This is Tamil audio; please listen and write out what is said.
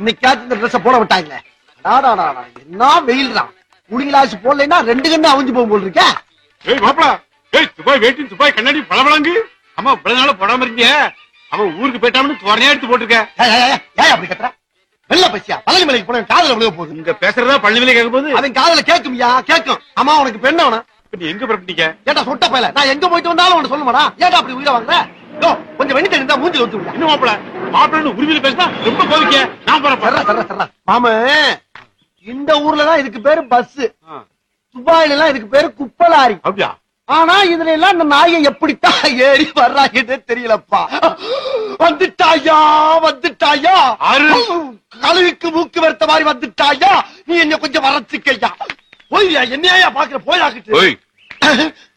இன்னைக்காச்சும் இந்த ட்ரெஸ் போட விட்டாங்களே டாடாடாடா, என்ன வெயில் தான் குடிங்களாச்சு போடலைன்னா ரெண்டு கண்ணு அவிஞ்சு போகும் போல் இருக்கே ஏய் மாப்பிள ஏய் துபாய் வேட்டி துபாய் கண்ணாடி பளபளங்கு அம்மா இவ்வளவு நாள போடாம இருந்தீங்க அவன் ஊருக்கு போயிட்டான்னு துவரையா எடுத்து போட்டிருக்க ஏய், ஏய், ஏய், ஏய் அப்படி கத்துற வெள்ள பசியா பழனி மலைக்கு போன காதல விழுக போகுது இங்க பேசுறதா பள்ளிவிலே கேட்க போது அவன் காதல கேட்கும்யா கேட்கும் அம்மா உனக்கு பெண்ண வேணும் நீ எங்க புறப்பட்டீங்க ஏட்டா சொட்ட பயல நான் எங்க போயிட்டு வந்தாலும் உனக்கு சொல்லுமாடா ஏட்டா அப்படி உயிரை வாங்குற யோ கொஞ்சம் வெண்ணி தெரிந்தா மூஞ்சில ஊத்தி விடுங்க இன்னும் மாப்பிள மாப்பிள்ளன்னு உரிமையில பேசினா ரொம்ப கோவிக்க நான் சர்ரா போறேன் சர்ரா சர்ரா மாம இந்த ஊர்ல தான் இதுக்கு பேரு பஸ் துபாயில எல்லாம் இதுக்கு பேரு குப்பலாரி அப்படியா ஆனா இதுல எல்லாம் இந்த நாயை எப்படித்தான் ஏறி வர்றாங்கன்னே தெரியலப்பா வந்துட்டாயா வந்துட்டாயா ஆறு. கழுவிக்கு மூக்கு வெறுத்த மாதிரி வந்துட்டாயா நீ என்ன கொஞ்சம் வரச்சுக்கையா போய்யா என்னையா பாக்குற போயாக்கிட்டு ஓய்